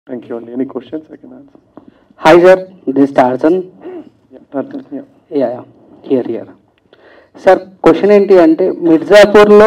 Thank you. Any questions I can answer? Hi, sir. This is Tarzan. Yeah, Tarzan, yeah. Yeah here here sir question ఏంటి అంటే మిర్జాపూర్లో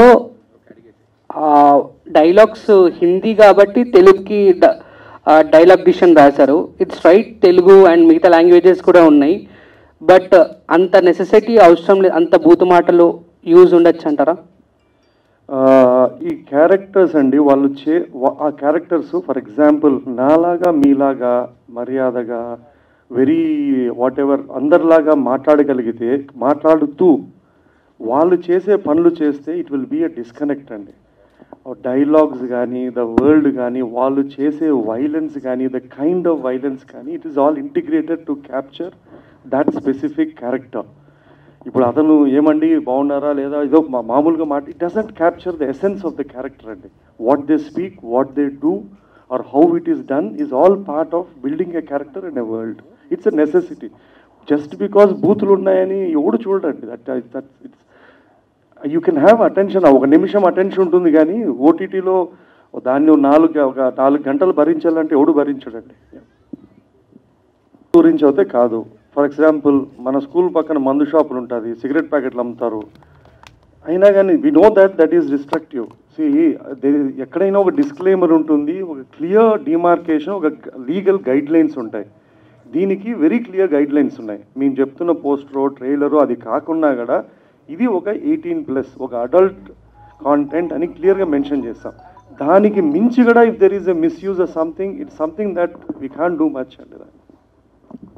dialogues Hindi కాబట్టి తెలుగుకి dialogue డిషన్ రాశారు it's right Telugu and మిగతా languages కూడా ఉన్నాయి బట్ అంత నెసెసిటీ అవసరం లేదు అంత బూతు మాటలు యూజ్ ఉండొచ్చు అంటారా ఆ, ఈ క్యారెక్టర్స్ అండి వాళ్ళు చే వా- ఆ క్యారెక్టర్స్ ఫర్ ఎగ్జాంపుల్ నాలాగా మీలాగా మర్యాదగా వెరీ వాట్ ఎవర్ అందరిలాగా మాట్లాడగలిగితే మాట్లాడుతూ వాళ్ళు చేసే పనులు చేస్తే it will be a disconnect అండి డైలాగ్స్ కానీ ద వరల్డ్ కానీ వాళ్ళు చేసే వైలెన్స్ కానీ ద కైండ్ ఆఫ్ వైలెన్స్ కానీ it is all integrated to capture that specific character ఇప్పుడు అతను ఏమండి బాగున్నారా లేదా ఏదో మా- మామూలుగా మాట it doesn't capture the essence of the character అండి what they speak what they do or how it is done is all part of building a character in a world it's a necessity just because బూతులు ఉన్నాయని ఎవడు చూడండి that that it's you can have attention ఒక నిమిషం attention ఉంటుంది కానీ ఓటీటీలో దాన్ని నాలుగు ఒక నాలుగు గంటలు భరించాలంటే ఎవడు భరించడండి గురించి అయితే కాదు ఫర్ ఎగ్జాంపుల్ మన స్కూల్ పక్కన మందు షాపులు ఉంటుంది సిగరెట్ ప్యాకెట్లు అమ్ముతారు అయినా కానీ we know that that is destructive see ఎక్కడైనా ఒక డిస్క్లైమర్ ఉంటుంది ఒక క్లియర్ డిమార్కేషన్ ఒక లీగల్ గైడ్ లైన్స్ ఉంటాయి దీనికి వెరీ క్లియర్ గైడ్ లైన్స్ ఉన్నాయి మేము చెప్తున్న పోస్టరో ట్రైలరో అది కాకుండా కూడా ఇది ఒక ఎయిటీన్ ప్లస్ ఒక అడల్ట్ కాంటెంట్ అని క్లియర్గా మెన్షన్ చేస్తాం దానికి మించి కూడా if there is a misuse of something it's something that we can do much అండి